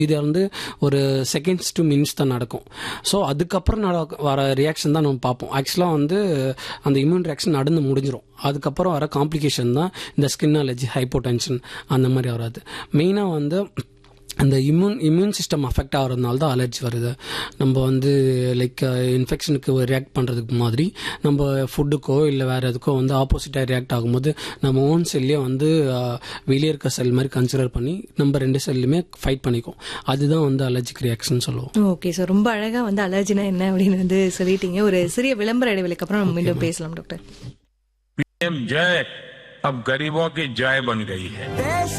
இது வந்து ஒரு செகண்ட்ஸ் டு மினிட்ஸ் தான் நடக்கும் ஸோ அதுக்கப்புறம் நட வர ரியாக்ஷன் தான் நம்ம பார்ப்போம் ஆக்சுவலாக வந்து அந்த இம்யூன் ரியாக்ஷன் நடந்து முடிஞ்சிடும் அதுக்கப்புறம் வர காம்ப்ளிகேஷன் தான் இந்த ஸ்கின் அலர்ஜி ஹைப்போடென்ஷன் அந்த மாதிரி வராது மெயினாக வந்து அந்த இம்யூன் இம்யூன் சிஸ்டம் அஃபெக்ட் ஆகிறதுனால தான் அலர்ஜி வருது நம்ம வந்து லைக் இன்ஃபெக்ஷனுக்கு ரியாக்ட் பண்ணுறதுக்கு மாதிரி நம்ம ஃபுட்டுக்கோ இல்லை வேறு எதுக்கோ வந்து ஆப்போசிட்டாக ரியாக்ட் ஆகும்போது நம்ம ஓன் செல்லே வந்து அஹ், வெளியே இருக்க செல் மாதிரி கன்சிடர் பண்ணி நம்ம ரெண்டு செல்லுமே ஃபைட் பண்ணிக்கும் அதுதான் வந்து அலர்ஜிக் ரியாக்ஷன் சொல்லுவோம் ஓகே சார் ரொம்ப அழகா வந்து அலர்ஜினா என்ன அப்படின்னு வந்து சொல்லிட்டீங்க ஒரு சிறிய விளம்பர இடைவெளிக்கு அப்புறம் நம்ம மீண்டும் பேசலாம் டாக்டர் पीएम जय अब गरीबों की जय बन गई है देश